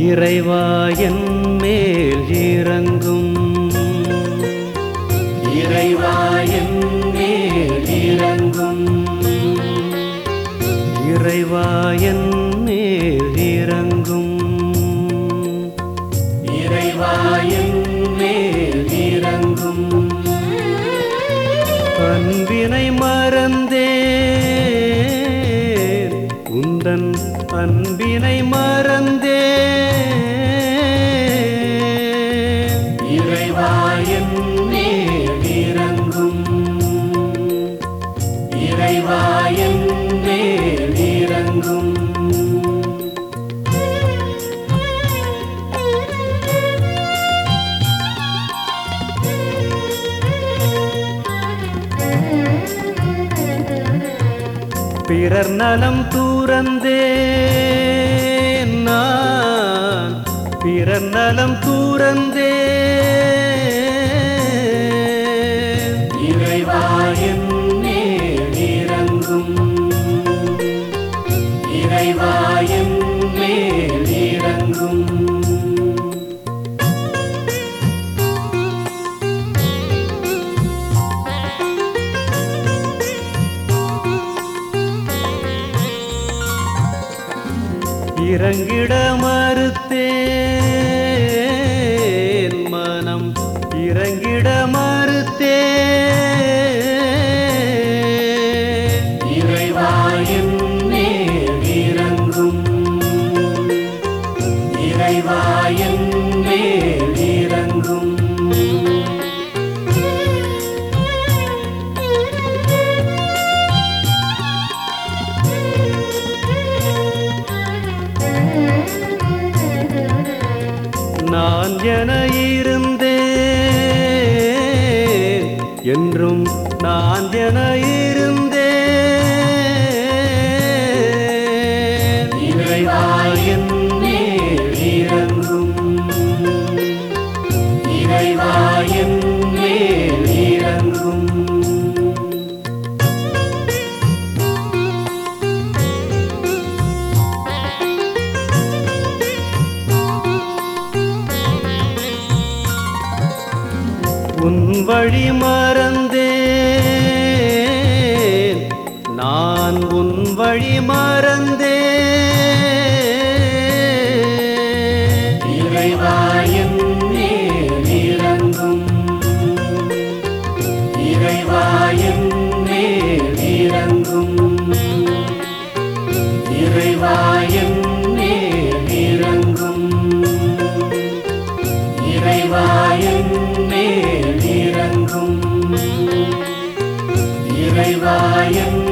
இறைவாயன் மேல் இறங்கும் இறைவாயன் மேல் இறங்கும் இறைவாயன் மேல் இறங்கும் இறைவாயன் மேல் இறங்கும் அன்பினை மறந்தேன் உந்தன் அன்பினை மறந்தேன் இறைவாயன் மேல் இறங்கும் இறைவாயன் மேல் இறங்கும் பிறர் நலம் தூரந்தேன் நான் பிறர் நலம் தூரந்தேன் இறைவாயன் மேல் இறங்கும் இறைவாயன் மேல் இறங்கும் இறங்கிட மறுத்தேன் மனம் இறங்கிட மறுத்தேன் இறைவாயன் மேல் இறங்கும் இறைவாயன் மேல் இறங்கும் நான் என இருந்தேன் என்றும் நான் என இருந்தேன் இறைவாயன் மேல் இறங்கும் இறைவாயன் மேல் இறங்கும் உன் வழி மறந்தேன் நான் உன் வழி மறந்தேன் இறைவாயன் மேல் இறங்கும் இறைவாயன் மேல் இறங்கும் இறைவாயன் மேல் இறங்கும் இறைவாயன் மேல் இறங்கும் இறைவாயன்